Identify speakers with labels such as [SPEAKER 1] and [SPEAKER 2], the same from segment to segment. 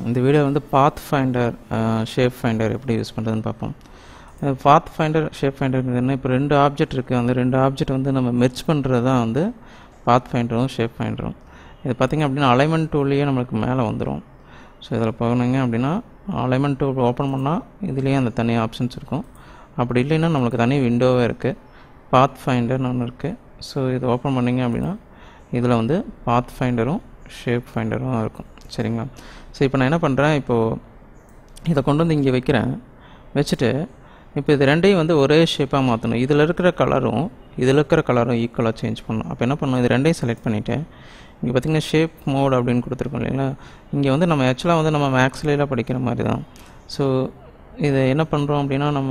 [SPEAKER 1] இந்த வீடியோ வந்து pathfinder shape finder எப்படி யூஸ் பண்ணுறதுன்னு பார்ப்போம் பாத் ஃபைண்டர் ஷேப் ஃபைண்டர்ங்கிறது இப்போ ரெண்டு ஆப்ஜெக்ட் இருக்குது அந்த ரெண்டு ஆப்ஜெக்ட் வந்து நம்ம மெர்ச் பண்ணுறது தான் வந்து பாத் ஃபைண்டரும் ஷேப் ஃபைண்டரும் இது பார்த்திங்க அப்படின்னா அலைன்மெண்ட் டூல்லையே நம்மளுக்கு மேலே வந்துடும் ஸோ இதில் போனீங்க அப்படின்னா அலைன்மெண்ட் டூல் ஓப்பன் பண்ணால் இதுலேயே அந்த தனி ஆப்ஷன்ஸ் இருக்கும் அப்படி இல்லைன்னா நம்மளுக்கு தனி விண்டோவே இருக்குது பாத் ஃபைண்டர்னு ஒன்று இருக்குது ஸோ இது ஓப்பன் பண்ணிங்க அப்படின்னா இதில் வந்து பாத் ஃபைண்டரும் ஷேப் ஃபைண்டரும் இருக்கும் சரிங்களா ஸோ இப்போ நான் என்ன பண்ணுறேன் இப்போது இதை கொண்டு வந்து இங்கே வைக்கிறேன் வச்சுட்டு இப்போ இது ரெண்டையும் வந்து ஒரே ஷேப்பாக மாற்றணும் இதில் இருக்கிற கலரும் இதில் இருக்கிற கலரும் ஈக்குவலாக சேஞ்ச் பண்ணணும் அப்போ என்ன பண்ணணும் இது ரெண்டையும் செலக்ட் பண்ணிவிட்டு இங்கே பார்த்திங்கன்னா ஷேப் மோட் அப்படின்னு கொடுத்துருக்கோம் இல்லைங்களா இங்கே வந்து நம்ம ஆக்சுவலாக வந்து நம்ம மேக்ஸ்லாம் படிக்கிற மாதிரி தான் ஸோ இதை என்ன பண்ணுறோம் அப்படின்னா நம்ம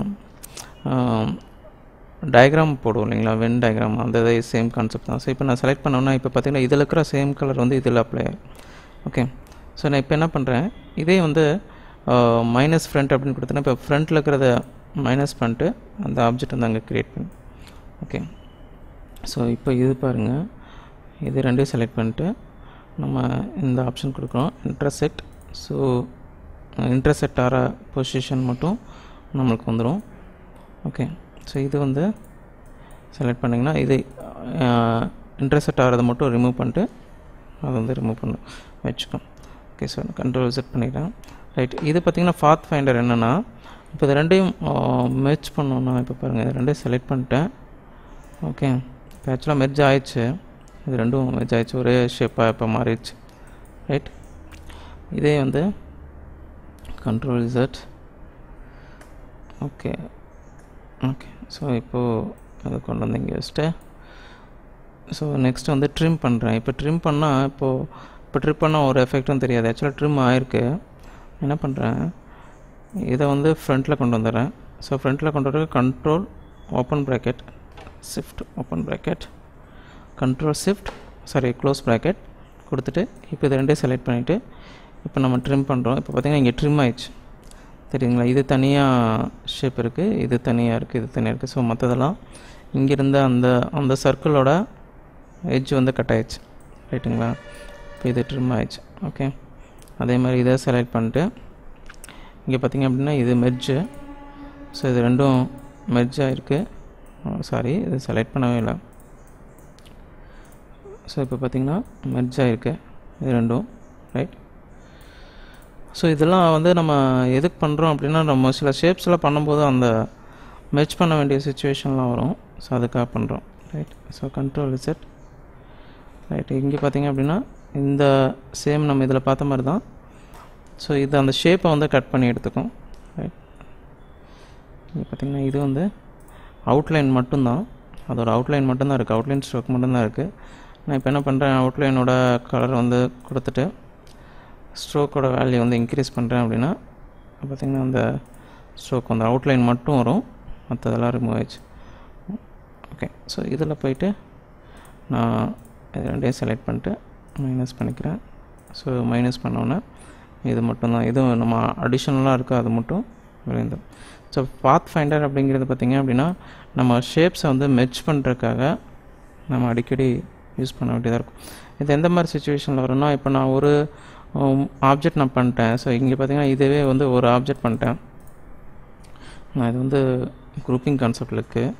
[SPEAKER 1] டயக்ராம் போடுவோம் இல்லைங்களா வென் டயக்ராம் அந்த இதே சேம் கான்செப்ட் தான் ஸோ இப்போ நான் செலக்ட் பண்ணோன்னா இப்போ பார்த்திங்கன்னா இதில் இருக்கிற சேம் கலர் வந்து இதில் அப்ளை ஆகும் ஓகே ஸோ நான் இப்போ என்ன பண்ணுறேன் இதே வந்து மைனஸ் ஃப்ரண்ட் அப்படின்னு கொடுத்தேன்னா இப்போ ஃப்ரண்ட்டில் இருக்கிறத மைனஸ் பண்ணிட்டு அந்த ஆப்ஜெக்ட் வந்து அங்கே க்ரியேட் பண்ணி ஓகே ஸோ இப்போ இது பாருங்கள் இது ரெண்டையும் செலக்ட் பண்ணிட்டு நம்ம இந்த ஆப்ஷன் கொடுக்குறோம் இன்டர்செக்ட் ஸோ இன்டர்செக்ட் ஆகிற பொசிஷன் மட்டும் நம்மளுக்கு வந்துடும் ஓகே ஸோ இது வந்து செலக்ட் பண்ணிங்கன்னா இது இன்டர்செக்ட் ஆகிறத மட்டும் ரிமூவ் பண்ணிட்டு அதை வந்து ரிமூவ் பண்ண வச்சுக்கோம் ஓகே ஸோ கண்ட்ரோல் செட் பண்ணிட்டேன் ரைட் இது பார்த்திங்கன்னா ஃபாத் ஃபைண்டர் என்னென்னா இப்போ இது ரெண்டையும் மெர்ச் பண்ணோன்னா இப்போ பாருங்கள் இது ரெண்டையும் செலக்ட் பண்ணிட்டேன் ஓகே இப்போ ஆக்சுவலாக மெர்ஜ் ஆயிடுச்சு இது ரெண்டும் மெர்ஜ் ஆயிடுச்சு ஒரே ஷேப்பாக இப்போ மாறிடுச்சு ரைட் இதே வந்து control Z okay okay so இப்போது அதை கொண்டு வந்து இங்கே வச்சுட்டு ஸோ நெக்ஸ்ட் வந்து ட்ரிம் பண்ணுறேன் இப்போ ட்ரிம் பண்ணால் இப்போது இப்போ ட்ரிப் பண்ணால் ஒரு எஃபெக்ட்டும் தெரியாது ஆக்சுவலாக ட்ரிம் ஆயிருக்கு என்ன பண்ணுறேன் இதை வந்து ஃப்ரண்ட்டில் கொண்டு வந்துடுறேன் ஸோ ஃப்ரண்ட்டில் கொண்டு வர control open bracket shift open bracket control shift sorry close bracket கொடுத்துட்டு இப்போ இது ரெண்டையும் செலக்ட் பண்ணிவிட்டு இப்போ நம்ம ட்ரிம் பண்ணுறோம் இப்போ பார்த்திங்கன்னா இங்கே ட்ரிம் ஆயிடுச்சு தெரியுங்களா இது தனியாக ஷேப் இருக்குது இது தனியாக இருக்குது இது தனியாக இருக்குது ஸோ மற்றதெல்லாம் இங்கே இருந்த அந்த அந்த சர்க்கிளோட எட்ஜ் வந்து கட் ஆயிடுச்சு ரைட்டுங்களா இப்போ இது ட்ரிம் ஆயிடுச்சு ஓகே அதே மாதிரி இதை செலக்ட் பண்ணிட்டு இங்கே பார்த்திங்க அப்படின்னா இது மெர்ஜு ஸோ இது ரெண்டும் மெர்ஜ் ஆகிருக்கு சாரி இது செலக்ட் பண்ணவே இல்லை ஸோ இப்போ பார்த்திங்கன்னா மெர்ஜ் ஆகிருக்கு இது ரெண்டும் ரைட் ஸோ இதெல்லாம் வந்து நம்ம எதுக்கு பண்ணுறோம் அப்படின்னா நம்ம சில ஷேப்ஸ்லாம் பண்ணும்போது அந்த மெர்ச் பண்ண வேண்டிய சுச்சுவேஷன்லாம் வரும் ஸோ அதுக்காக பண்ணுறோம் right so control set right இங்கே பார்த்திங்க அப்படின்னா இந்த சேம் நம்ம இதில் பார்த்த மாதிரி தான் ஸோ இது அந்த ஷேப்பை வந்து கட் பண்ணி எடுத்துக்கும் ரைட் இங்கே பார்த்திங்கன்னா இது வந்து அவுட்லைன் மட்டும்தான் அதோட அவுட்லைன் மட்டும்தான் இருக்குது அவுட்லைன் ஸ்ட்ரோக் மட்டும்தான் இருக்குது நான் இப்போ என்ன பண்ணுறேன் அவுட்லைனோட கலர் வந்து கொடுத்துட்டு ஸ்ட்ரோக்கோட வேல்யூ வந்து இன்க்ரீஸ் பண்ணுறேன் அப்படின்னா பார்த்திங்கன்னா அந்த ஸ்ட்ரோக் வந்து அவுட்லைன் மட்டும் வரும் மற்றதெல்லாம் ரிமூவ் ஆயிடுச்சு ஓகே ஸோ இதில் போயிட்டு நான் இது ரெண்டையும் செலக்ட் பண்ணிட்டு மைனஸ் பண்ணிக்கிறேன் ஸோ மைனஸ் பண்ணோன்னே இது மட்டும்தான் இதுவும் நம்ம அடிஷ்னலாக இருக்கோ அது மட்டும் விளைந்தோம் ஸோ பாத் ஃபைண்டர் அப்படிங்கிறது பார்த்திங்க அப்படின்னா நம்ம ஷேப்ஸை வந்து மெர்ச் பண்ணுறதுக்காக நம்ம அடிக்கடி யூஸ் பண்ண வேண்டியதாக இருக்கும் இது எந்த மாதிரி சுச்சுவேஷனில் வரும்னா இப்போ நான் ஒரு ஆப்ஜெக்ட் நான் பண்ணிட்டேன் ஸோ இங்கே பார்த்தீங்கன்னா இதுவே வந்து ஒரு ஆப்ஜெக்ட் பண்ணிட்டேன் நான் இது வந்து குரூப்பிங் கான்செப்டில் இருக்குது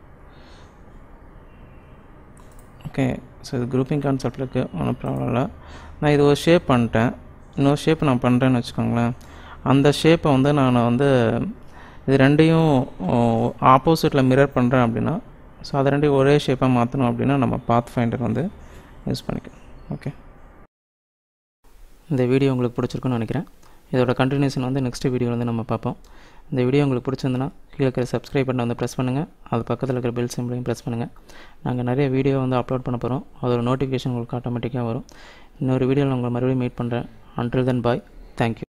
[SPEAKER 1] ஓகே ஸோ இது குரூப்பிங் கான்செப்டில் இருக்குது ஒன்றும் ப்ராப்ளம் இல்லை நான் இது ஒரு ஷேப் பண்ணிட்டேன் இன்னொரு ஷேப் நான் பண்ணுறேன்னு வச்சுக்கோங்களேன் அந்த ஷேப்பை வந்து நான் வந்து இது ரெண்டையும் ஆப்போசிட்டில் மிரர் பண்ணுறேன் அப்படின்னா ஸோ அதை ரெண்டையும் ஒரே ஷேப்பாக மாற்றணும் அப்படின்னா நம்ம பாத் ஃபைண்டர் வந்து யூஸ் பண்ணிக்கலாம் ஓகே இந்த வீடியோ உங்களுக்கு பிடிச்சிருக்குன்னு நினைக்கிறேன் இதோட கண்டினியூஷன் வந்து நெக்ஸ்ட் வீடியோ வந்து நம்ம பார்ப்போம் இந்த வீடியோ உங்களுக்கு பிடிச்சிருந்துன்னா கீழே இருக்கிற சப்ஸ்கிரைப் பட்டனை வந்து ப்ரெஸ் பண்ணுங்கள் அது பக்கத்தில் இருக்கிற பெல் சிம்பிளையும் ப்ரெஸ் பண்ணுங்கள் நாங்கள் நிறைய வீடியோ வந்து அப்லோட் பண்ண போகிறோம் அதோட நோட்டிஃபிகேஷன் உங்களுக்கு ஆட்டோமேட்டிக்காக வரும் இன்னொரு வீடியோவில் உங்களை மறுபடியும் மீட் பண்ணுறேன் அன்டில் தென் பாய் தேங்க்யூ